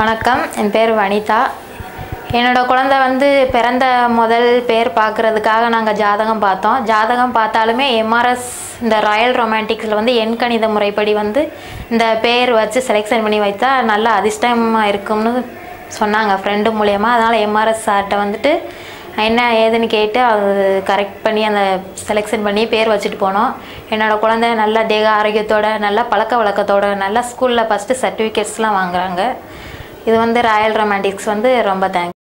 வணக்கம் என் பேர் வனிதா என்னோட குழந்தை வந்து பிறந்த முதல் பேர் பார்க்குறதுக்காக நாங்கள் ஜாதகம் பார்த்தோம் ஜாதகம் பார்த்தாலுமே எம்ஆர்எஸ் இந்த ராயல் ரொமான்டிக்ஸில் வந்து எண் கணித முறைப்படி வந்து இந்த பேர் வச்சு செலெக்ஷன் பண்ணி வைத்தா நல்ல அதிர்ஷ்டமாக இருக்கும்னு சொன்னாங்க ஃப்ரெண்டு மூலயமா அதனால் எம்ஆர்எஸ் சார்கிட்ட வந்துட்டு என்ன ஏதுன்னு கேட்டு அது கரெக்ட் பண்ணி அந்த செலெக்ஷன் பண்ணி பேர் வச்சுட்டு போனோம் என்னோட குழந்தை நல்ல தேக ஆரோக்கியத்தோட நல்ல பழக்க வழக்கத்தோட நல்ல ஸ்கூலில் ஃபஸ்ட்டு சர்டிஃபிகேட்ஸ்லாம் வாங்குறாங்க இது வந்து ராயல் ரொமான்டிக்ஸ் வந்து ரொம்ப தேங்க்ஸ்